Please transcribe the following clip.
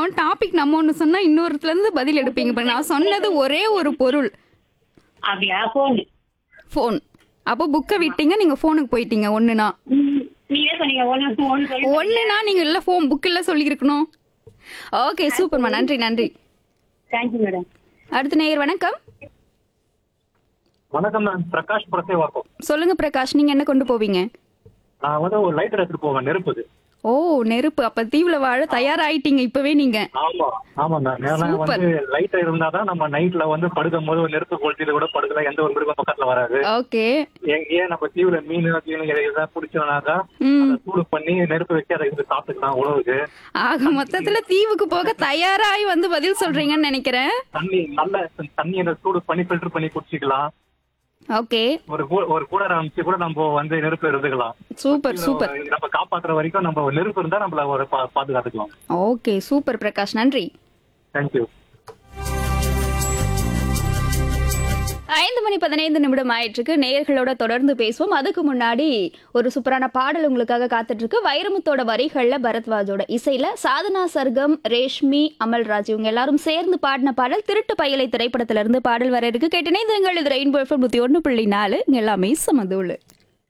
இருக்கும் டாபிக் நம்ம ஒன்று சொன்னா இன்னொருத்துல இருந்து பதில் எடுப்பீங்க பாருங்க நான் சொன்னது ஒரே ஒரு பொருள் அப்படியா போன் ஃபோன் அப்போ புக்கை விட்டீங்க நீங்க ஃபோனுக்கு போயிட்டீங்க ஒண்ணுனா நீங்களே சொன்னீங்க ஒன்னு ஒன்னு சொல்லி ஒண்ணுனா நீங்க இல்ல ஃபோன் புக் இல்ல சொல்லியிருக்கணும் ஓகே சூப்பர்மா நன்றி நன்றி தேங்க்யூ மேடம் அடுத்த நேயர் வணக்கம் வணக்கம் நான் பிரகாஷ் பிரசேவாக்கம் சொல்லுங்க பிரகாஷ் நீங்க என்ன கொண்டு போவீங்க நான் வந்து ஒரு லைட்டர் எடுத்துட்டு போவேன் நெருப்புது ஓ நெருப்பு அப்ப தீவுல வாழ தயாராயிட்டீங்க இப்பவே நீங்க ஆமா ஆமா மேம் ஏன்னா Super. வந்து லைட்டர் இருந்தாதான் நம்ம நைட்ல வந்து படுக்கும் போது ஒரு நெருப்பு கொளுத்திட்டு கூட படுக்கலாம் எந்த ஒரு மிருகம் பக்கத்துல வராது ஓகே எங்கேயே நம்ம தீவுல மீன் கீழே எதாவது பிடிச்சோம்னாக்கா ம் அதை சூடு பண்ணி நெருப்பு வச்சு அதை இருந்து சாப்பிட்டுக்கலாம் உணவுக்கு ஆக மொத்தத்துல தீவுக்கு போக தயாராகி வந்து பதில் சொல்றீங்கன்னு நினைக்கிறேன் தண்ணி நல்ல தண்ணி அந்த சூடு பண்ணி ஃபில்டர் பண்ணி குடிச்சிக்கலாம் ஓகே ஒரு கூ- ஒரு கூட அமைச்சு கூட நம்ம வந்து நெருப்பு இருந்துக்கலாம் சூப்பர் சூப்பர் நம்ம காப்பாத்துற வரைக்கும் நம்ம நெருப்பு இருந்தா நம்மள ஒரு பா- பாதுகாத்துக்கலாம் ஓகே சூப்பர் பிரகாஷ் நன்றி தேங்க்யூ ஐந்து மணி பதினைந்து நிமிடம் ஆயிட்டிருக்கு நேயர்களோட தொடர்ந்து பேசுவோம் அதுக்கு முன்னாடி ஒரு சூப்பரான பாடல் உங்களுக்காக காத்துட்டு இருக்கு வைரமுத்தோட வரிகள்ல பரத்வாஜோட இசையில சாதனா சர்க்கம் ரேஷ்மி அமல்ராஜ் இவங்க எல்லாரும் சேர்ந்து பாடின பாடல் திருட்டு பயலை திரைப்படத்துல இருந்து பாடல் வர இருக்கு கேட்டினே இது எங்கள் இது ரெயின்போ எஃப்எம் நூத்தி ஒன்று புள்ளி நாலு இங்க எல்லாமே சமதூளு